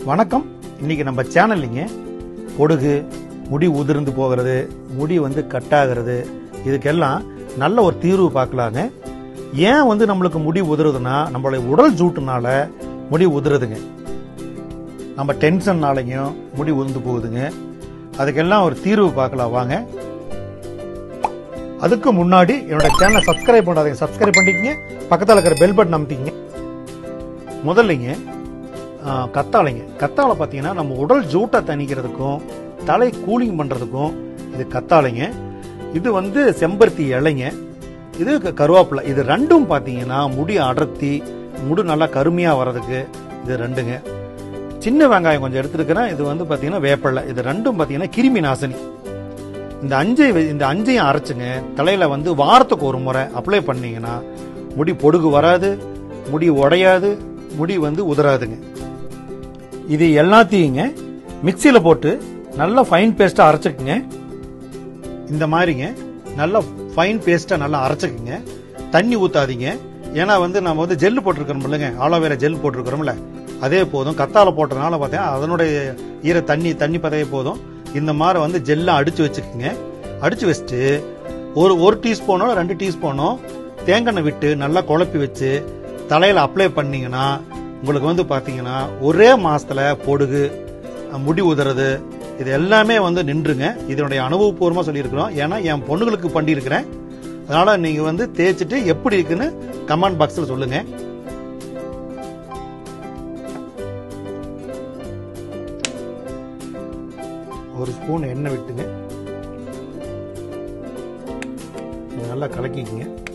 வணக்கம் இன்னைக்கு நம்ம சேனல்லிங்க பொடுகு முடி உதிர்ந்து போகிறது முடி வந்து கட்டாகிறது இதுக்கெல்லாம் நல்ல ஒரு தீர்வு பார்க்கலாங்க ஏன் வந்து நம்மளுக்கு முடி உதிருதுன்னா நம்மளுடைய உடல் ஜூட்டுனால முடி உதிருதுங்க நம்ம டென்ஷன்னாலையும் முடி உதிர்ந்து போகுதுங்க அதுக்கெல்லாம் ஒரு தீர்வு பார்க்கலாம் வாங்க அதுக்கு முன்னாடி என்னோட சேனலை சப்ஸ்கிரைப் பண்ணாதீங்க சப்ஸ்கிரைப் பண்ணிக்கங்க பக்கத்தில் இருக்கிற பெல் பட்டன் அமைத்திங்க முதல்லைங்க ஆ, கத்தாழைங்க கத்தாழை பார்த்தீங்கன்னா நம்ம உடல் ஜூட்டை தணிக்கிறதுக்கும் தலை கூலிங் பண்ணுறதுக்கும் இது கத்தாழைங்க இது வந்து செம்பருத்தி இலைங்க இது க- கருவேப்பிலை இது ரெண்டும் பார்த்தீங்கன்னா முடி அடர்த்தி முடி நல்லா கருமையாக வர்றதுக்கு இது ரெண்டுங்க சின்ன வெங்காயம் கொஞ்சம் எடுத்துருக்கிறேன் இது வந்து பார்த்தீங்கன்னா வேப்பிலை இது ரெண்டும் பார்த்தீங்கன்னா கிருமி நாசினி இந்த அஞ்சை வே- இந்த அஞ்சையும் அரைச்சுங்க தலையில வந்து வாரத்துக்கு ஒரு முறை அப்ளை பண்ணீங்கன்னா முடி பொடுகு வராது முடி உடையாது முடி வந்து உதறாதுங்க இது எல்லாத்தையுங்க மிக்சியில போட்டு நல்லா ஃபைன் பேஸ்டா அரைச்சுக்குங்க இந்த மாதிரிங்க நல்லா ஃபைன் பேஸ்டா நல்லா அரைச்சுக்குங்க தண்ணி ஊத்தாதீங்க ஏன்னா வந்து நம்ம வந்து ஜெல் போட்டிருக்கிறோம் இல்லைங்க ஆலோவேரா ஜெல் போட்டிருக்கிறோம்ல அதே போதும் கத்தால போட்டதுனால பார்த்தீங்கன்னா அதனுடைய ஈர தண்ணி தண்ணி பதையே போதும் இந்த மாதிரி வந்து ஜெல்லை அடிச்சு வச்சுக்கோங்க அடிச்சு வச்சுட்டு ஒரு ஒரு டீஸ்பூனோ ரெண்டு டீஸ்பூனோ தேங்காய் விட்டு நல்லா குழப்பி வச்சு தலையில அப்ளை பண்ணீங்கன்னா உங்களுக்கு வந்து பாத்தீங்கன்னா ஒரே மாசத்துல பொடுகு முடி உதறது இது எல்லாமே வந்து நின்றுங்க இதனுடைய அனுபவபூர்வமா சொல்லியிருக்கிறோம் ஏன்னா என் பொண்ணுங்களுக்கு பண்ணியிருக்கிறேன் அதனால நீங்க வந்து தேய்ச்சிட்டு எப்படி இருக்குன்னு கமெண்ட் பாக்ஸ்ல சொல்லுங்க ஒரு ஸ்பூன் எண்ணெய் விட்டுங்க இது நல்லா கலக்கிக்கங்க